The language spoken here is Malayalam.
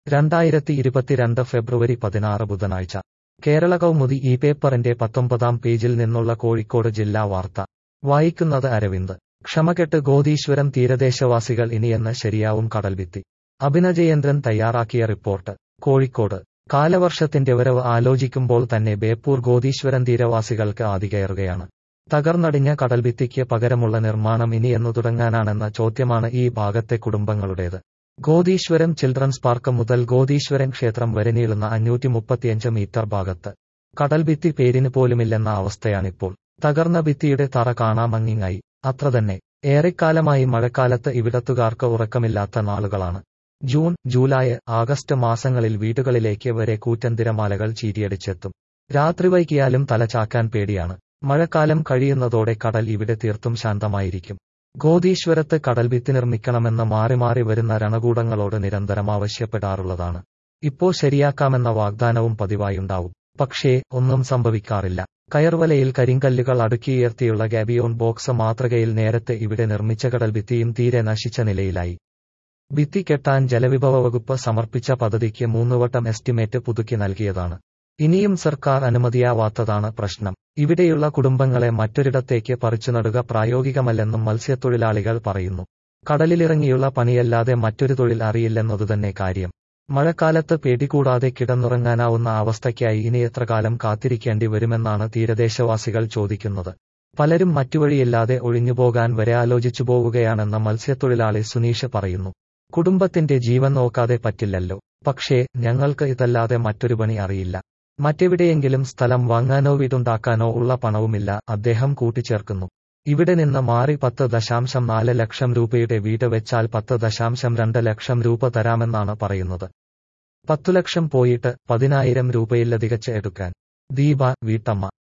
രണ്ടായിരത്തി ഇരുപത്തിരണ്ട് ഫെബ്രുവരി പതിനാറ് ബുധനാഴ്ച കേരള കൗമുദി ഈ പേപ്പറിന്റെ പത്തൊമ്പതാം പേജിൽ നിന്നുള്ള കോഴിക്കോട് ജില്ലാ വാർത്ത വായിക്കുന്നത് അരവിന്ദ് ക്ഷമകെട്ട് ഗോദീശ്വരം തീരദേശവാസികൾ ഇനിയെന്ന് ശരിയാവും കടൽഭിത്തി അഭിനജയേന്ദ്രൻ തയ്യാറാക്കിയ റിപ്പോർട്ട് കോഴിക്കോട് കാലവർഷത്തിന്റെ വരവ് ആലോചിക്കുമ്പോൾ തന്നെ ബേപ്പൂർ ഗോദീശ്വരം തീരവാസികൾക്ക് ആദികയറുകയാണ് തകർന്നടിഞ്ഞ കടൽഭിത്തിക്ക് പകരമുള്ള നിർമ്മാണം ഇനിയെന്നു തുടങ്ങാനാണെന്ന ചോദ്യമാണ് ഈ ഭാഗത്തെ കുടുംബങ്ങളുടേത് ഗോദീശ്വരം ചിൽഡ്രൻസ് പാർക്ക് മുതൽ ഗോദീശ്വരൻ ക്ഷേത്രം വരെ നീളുന്ന അഞ്ഞൂറ്റി മുപ്പത്തിയഞ്ച് മീറ്റർ ഭാഗത്ത് കടൽഭിത്തി പേരിന് പോലുമില്ലെന്ന അവസ്ഥയാണിപ്പോൾ തകർന്ന ഭിത്തിയുടെ തറ കാണാമങ്ങിങ്ങായി അത്ര തന്നെ ഏറെക്കാലമായി മഴക്കാലത്ത് ഇവിടത്തുകാർക്ക് ഉറക്കമില്ലാത്ത നാളുകളാണ് ജൂൺ ജൂലൈ ആഗസ്റ്റ് മാസങ്ങളിൽ വീടുകളിലേക്ക് വരെ കൂറ്റൻ തിരമാലകൾ ചീരിയടിച്ചെത്തും രാത്രി വൈകിയാലും തലചാക്കാൻ പേടിയാണ് മഴക്കാലം കഴിയുന്നതോടെ കടൽ ഇവിടെ തീർത്തും ശാന്തമായിരിക്കും ഗോദീശ്വരത്ത് കടൽഭിത്തി നിർമ്മിക്കണമെന്ന് മാറി മാറി വരുന്ന രണകൂടങ്ങളോട് നിരന്തരം ആവശ്യപ്പെടാറുള്ളതാണ് ഇപ്പോ ശരിയാക്കാമെന്ന വാഗ്ദാനവും പതിവായുണ്ടാവും പക്ഷേ ഒന്നും സംഭവിക്കാറില്ല കയർവലയിൽ കരിങ്കല്ലുകൾ അടുക്കിയുയർത്തിയുള്ള ഗാബിയോൺ ബോക്സ് മാതൃകയിൽ നേരത്തെ ഇവിടെ നിർമ്മിച്ച കടൽഭിത്തിയും തീരെ നശിച്ച നിലയിലായി ഭിത്തി കെട്ടാൻ ജലവിഭവ വകുപ്പ് സമർപ്പിച്ച പദ്ധതിക്ക് മൂന്നുവട്ടം എസ്റ്റിമേറ്റ് പുതുക്കി നൽകിയതാണ് ഇനിയും സർക്കാർ അനുമതിയാവാത്തതാണ് പ്രശ്നം ഇവിടെയുള്ള കുടുംബങ്ങളെ മറ്റൊരിടത്തേക്ക് പറിച്ചുനടുക പ്രായോഗികമല്ലെന്നും മത്സ്യത്തൊഴിലാളികൾ പറയുന്നു കടലിലിറങ്ങിയുള്ള പണിയല്ലാതെ മറ്റൊരു തൊഴിൽ അറിയില്ലെന്നതുതന്നെ കാര്യം മഴക്കാലത്ത് പേടികൂടാതെ കിടന്നുറങ്ങാനാവുന്ന അവസ്ഥയ്ക്കായി ഇനി എത്ര കാലം കാത്തിരിക്കേണ്ടി വരുമെന്നാണ് തീരദേശവാസികൾ ചോദിക്കുന്നത് പലരും മറ്റുവഴിയില്ലാതെ ഒഴിഞ്ഞുപോകാൻ വരെ ആലോചിച്ചു പോവുകയാണെന്ന് മത്സ്യത്തൊഴിലാളി സുനീഷ് പറയുന്നു കുടുംബത്തിന്റെ ജീവൻ നോക്കാതെ പറ്റില്ലല്ലോ പക്ഷേ ഞങ്ങൾക്ക് ഇതല്ലാതെ മറ്റൊരു പണി അറിയില്ല മറ്റെവിടെയെങ്കിലും സ്ഥലം വാങ്ങാനോ വീടുണ്ടാക്കാനോ ഉള്ള പണവുമില്ല അദ്ദേഹം കൂട്ടിച്ചേർക്കുന്നു ഇവിടെ നിന്ന് മാറി പത്ത് ദശാംശം നാല് ലക്ഷം രൂപയുടെ വീട് വെച്ചാൽ പത്ത് ദശാംശം രണ്ട് ലക്ഷം രൂപ തരാമെന്നാണ് പറയുന്നത് പത്തു ലക്ഷം പോയിട്ട് പതിനായിരം രൂപയിലധികച്ച് എടുക്കാൻ ദീപ വീട്ടമ്മ